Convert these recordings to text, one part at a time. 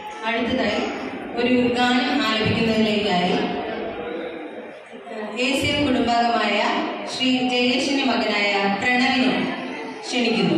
അടുത്തതായി ഒരു ഗാനം ആലപിക്കുന്നതിലേക്കായി എ സി എം കുടുംബാംഗമായ ശ്രീ ജയേഷിന്റെ മകനായ പ്രണവിനെ ക്ഷണിക്കുന്നു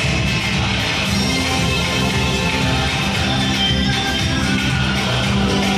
ും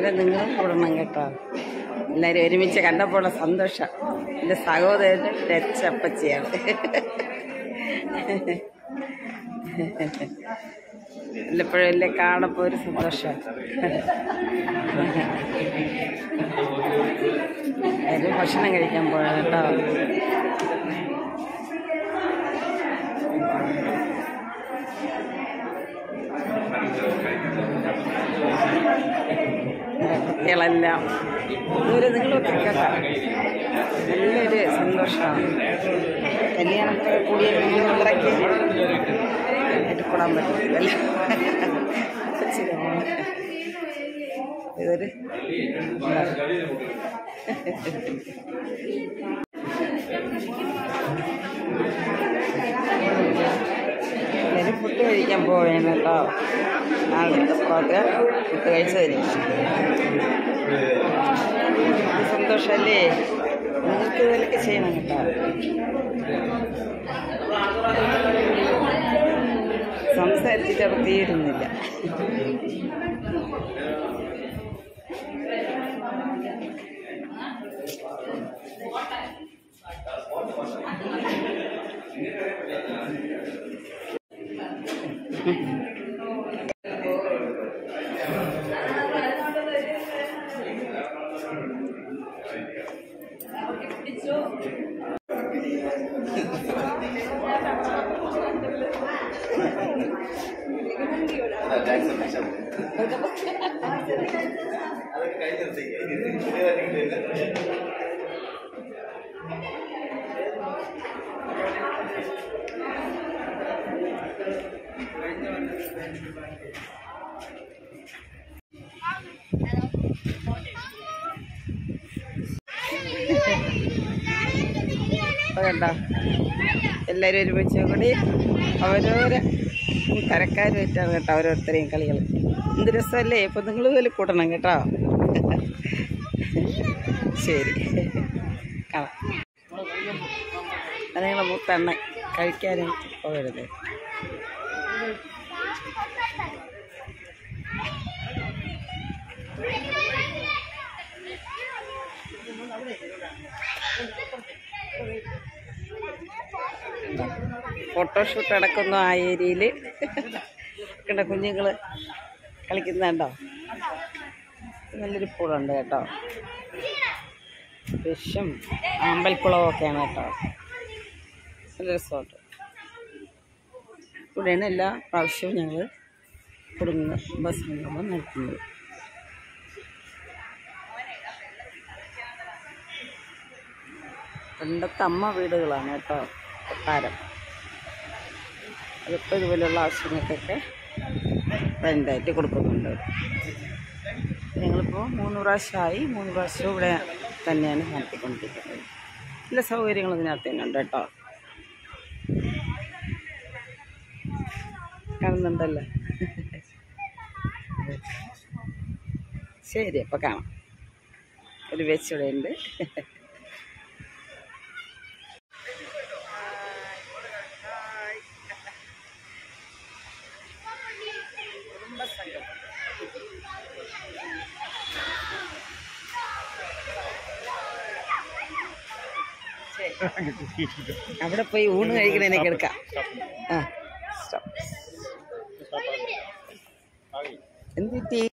എല്ലാവരും നിങ്ങളും കൂടണം കേട്ടോ എല്ലാവരും ഒരുമിച്ച് കണ്ടപ്പോൾ സന്തോഷം എൻ്റെ സഹോദരൻ രച്ചപ്പച്ചയാണ് വല്ലപ്പോഴും എല്ലാം കാണപ്പോൾ ഒരു സന്തോഷം എല്ലാവരും ഭക്ഷണം കഴിക്കാൻ പോകണം കേട്ടോ കുട്ടികളെല്ലാം ഇതുവരെ നിങ്ങളൊക്കെ കേട്ടോ നല്ലൊരു സന്തോഷമാണ് കല്യാണത്തൊക്കെ കൂടിയ കുഞ്ഞുങ്ങളൊക്കെ എടുപ്പെടാൻ പറ്റത്തില്ലല്ലോ ശരിയാണ്. ഇതൊരു എല്ലാവരും ഫുഡ് കഴിക്കാൻ പോവുകയാണ് കേട്ടോ നാളത്തെ പ്രോഗ്രാം ഫുഡ് കഴിച്ചതിന് സന്തോഷമല്ലേ നിങ്ങൾക്ക് ഇതൊക്കെ ചെയ്യണം കേട്ടോ സംസാരിച്ചിട്ട് അവർ തീരുന്നില്ല കണ്ട എല്ലാവരും ഒരുമിച്ച് കൂടി അവരോരെ കരക്കാരുമായിട്ടാണ് കേട്ടോ ഓരോരുത്തരെയും കളികൾ എന്ത് രസമല്ലേ ഇപ്പം നിങ്ങൾ ഇതിൽ കൂട്ടണം കേട്ടോ ശരി കാണാം അത് നിങ്ങളെ മൂത്തെണ്ണ കഴിക്കാനും പോകരുത് ഫോട്ടോഷൂട്ട് നടക്കുന്ന ആ ഏരിയയിൽ കണ്ട കുഞ്ഞുങ്ങൾ കളിക്കുന്നുണ്ടോ നല്ലൊരു പൂളുണ്ട് കേട്ടോ ഫിഷും അമ്പൽക്കുളവും ഒക്കെയാണ് കേട്ടോ നല്ല റിസോർട്ട് ഇവിടെയാണ് എല്ലാ പ്രാവശ്യവും ഞങ്ങൾ കുടുംബ ബസ് സംഗമം നടത്തുന്നത് പണ്ടത്തെ അമ്മ വീടുകളാണ് കേട്ടോ കൊട്ടാരം അതിപ്പോൾ ഇതുപോലെയുള്ള ആവശ്യങ്ങൾക്കൊക്കെ റെൻ്റായിട്ട് കൊടുക്കുന്നുണ്ട് ഞങ്ങളിപ്പോൾ മൂന്ന് പ്രാവശ്യമായി മൂന്ന് പ്രാവശ്യം ഇവിടെ തന്നെയാണ് നടത്തിക്കൊണ്ടിരിക്കുന്നത് എല്ലാ സൗകര്യങ്ങളും ഇതിനകത്ത് തന്നെ ഉണ്ട് കേട്ടോ കാണുന്നുണ്ടല്ലോ ശരി അപ്പോൾ കാണാം ഒരു വെച്ചിവിടെ ഉണ്ട് അവിടെ പോയി ഊണ് കഴിക്കണേനൊക്കെ എടുക്കാം ആ സ്റ്റോപ്പ് എന്ത് പറ്റി